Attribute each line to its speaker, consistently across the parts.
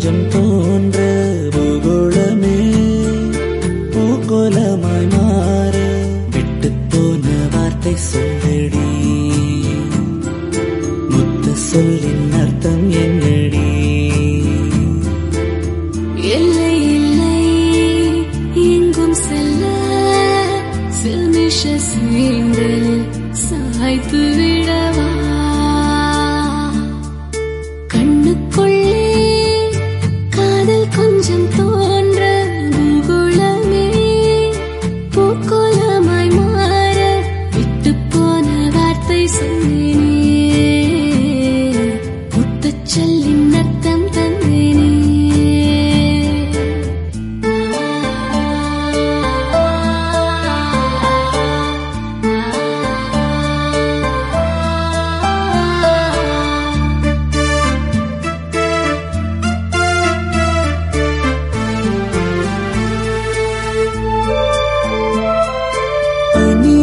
Speaker 1: கொஞ்சம் தோன்ற பூகோளமே பூகோளமாய் மாற விட்டு போன வார்த்தை சொல்லடி முத்த சொல்லின் அர்த்தம் என்னடி
Speaker 2: எல்லை இல்லை எங்கும் செல்ல சில்மிஷ சீங்கள் சாய்த்து விடவா கண்ணுக்குள்ளே காதல் கொஞ்சம் தோன்ற பூகுளமே பூக்கோலமாய் மாற விட்டு போன வார்த்தை சொன்னேனே முத்தச் சொல்லின் அர்த்தம் தந்தேனே
Speaker 1: பனி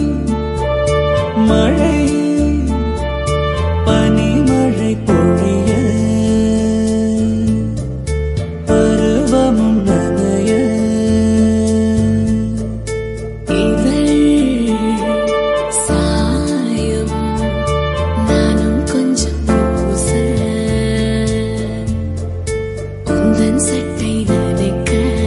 Speaker 1: மழை பனிமழை பொழிய பருவமும் நனைய
Speaker 2: இதழ் சாயம் நானும் கொஞ்சம் பூச குந்தன் சட்டை நனைக்க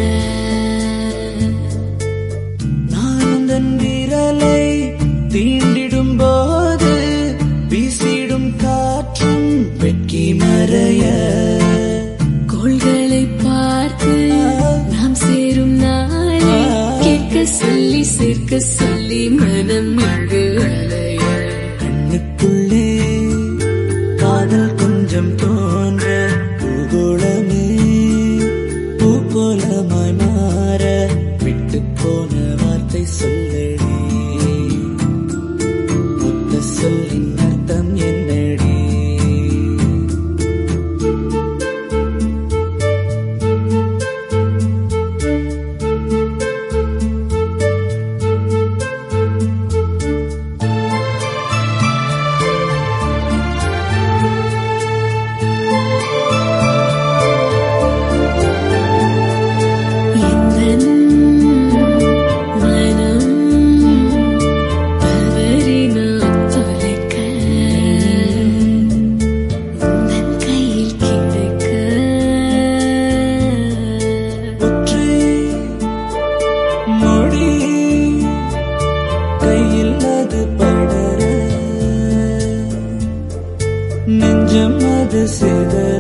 Speaker 1: நான் உந்தன் விரலை தீண்டிடும் போது வீசிடும் காற்றும் வெட்கி மறைய
Speaker 2: கோள்களை பார்த்து நாம் சேரும் நாளை கேட்க சொல்லி சேர்க்க சொல்லி மனம் இங்கு அலைய
Speaker 1: கண்ணுக்குள்ளே காதல் கொஞ்சம் தோன்ற பூகோளமே பூகோளமாய் மாற விட்டு போன வார்த்தை சொல்லடி முத்த சொல்லின் அர்த்தம் என்னடி
Speaker 2: எந்தன் மனம் தவறி நான் தொலைக்க உந்தன் கையில் கிடைக்க
Speaker 1: ஒற்றை மொழி கையில் அது படர நெஞ்சம் அது சிதற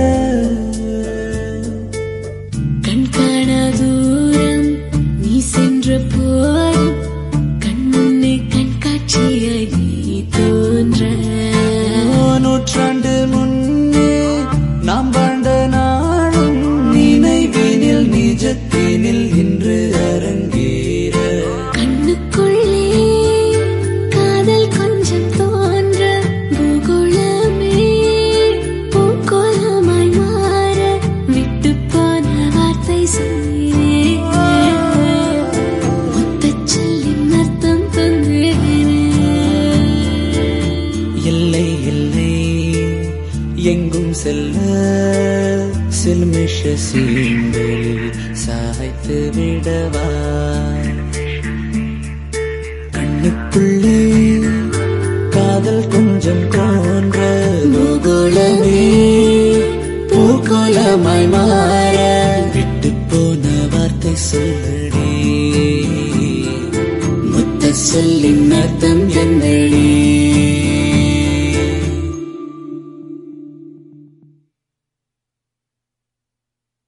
Speaker 2: கண் காணா தூரம் நீ சென்ற போதும் கண் முன்னே கண்காட்சியாய் நீ தோன்ற
Speaker 1: நூற்றாண்டு முன்னே நாம் வாழ்ந்த நாளும் நினைவினில் நிஜத்தினில் இன்று அரங்கேற
Speaker 2: கண்ணுக்குள்ளே காதல் கொஞ்சம் தோன்ற பூகோளமே பூகோளமாய் மாற விட்டு போன வார்த்தை சொன்னேன் முத்தச் சொல்லின் அர்த்தம் தந்தேனே
Speaker 1: இல்லை இல்லை எங்கும் செல்ல சில்மிஷ சீங்கள் சாய்த்து விடவா கண்ணுக்குள்ளே காதல் கொஞ்சம் தோன்ற பூகோளமே பூகோளமாய் மாற விட்டு போன வார்த்தை சொல்லடி முத்த சொல்லின் அர்த்தம் என்னடி